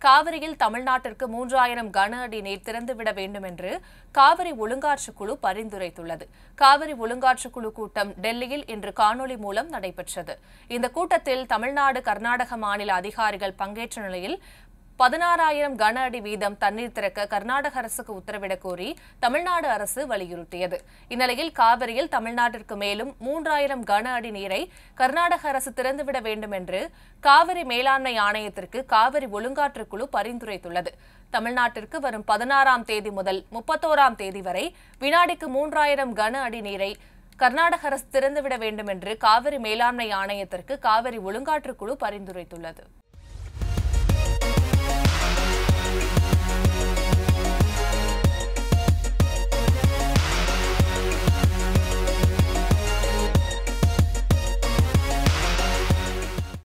காவிரியில் தமிழ்நாட்டிற்கு மூன்றாயிரம் கன அடி நீர் திறந்துவிட வேண்டும் என்று காவிரி ஒழுங்காற்று குழு பரிந்துரைத்துள்ளது காவிரி ஒழுங்காற்று குழு கூட்டம் டெல்லியில் இன்று காணொலி மூலம் நடைபெற்றது இந்த கூட்டத்தில் தமிழ்நாடு கர்நாடக மாநில அதிகாரிகள் பங்கேற்ற நிலையில் பதினாறாயிரம் கன அடி வீதம் தண்ணீர் திறக்க கர்நாடக அரசுக்கு உத்தரவிடக் கோரி தமிழ்நாடு அரசு வலியுறுத்தியது இந்நிலையில் காவிரியில் தமிழ்நாட்டிற்கு மேலும் மூன்றாயிரம் கன அடி நீரை கர்நாடக அரசு திறந்துவிட வேண்டும் என்று காவிரி மேலாண்மை ஆணையத்திற்கு காவிரி ஒழுங்காற்று குழு பரிந்துரைத்துள்ளது தமிழ்நாட்டிற்கு வரும் பதினாறாம் தேதி முதல் முப்பத்தோராம் தேதி வரை வினாடிக்கு மூன்றாயிரம் கன அடி நீரை கர்நாடக அரசு திறந்துவிட வேண்டும் என்று காவிரி மேலாண்மை ஆணையத்திற்கு காவிரி ஒழுங்காற்று குழு பரிந்துரைத்துள்ளது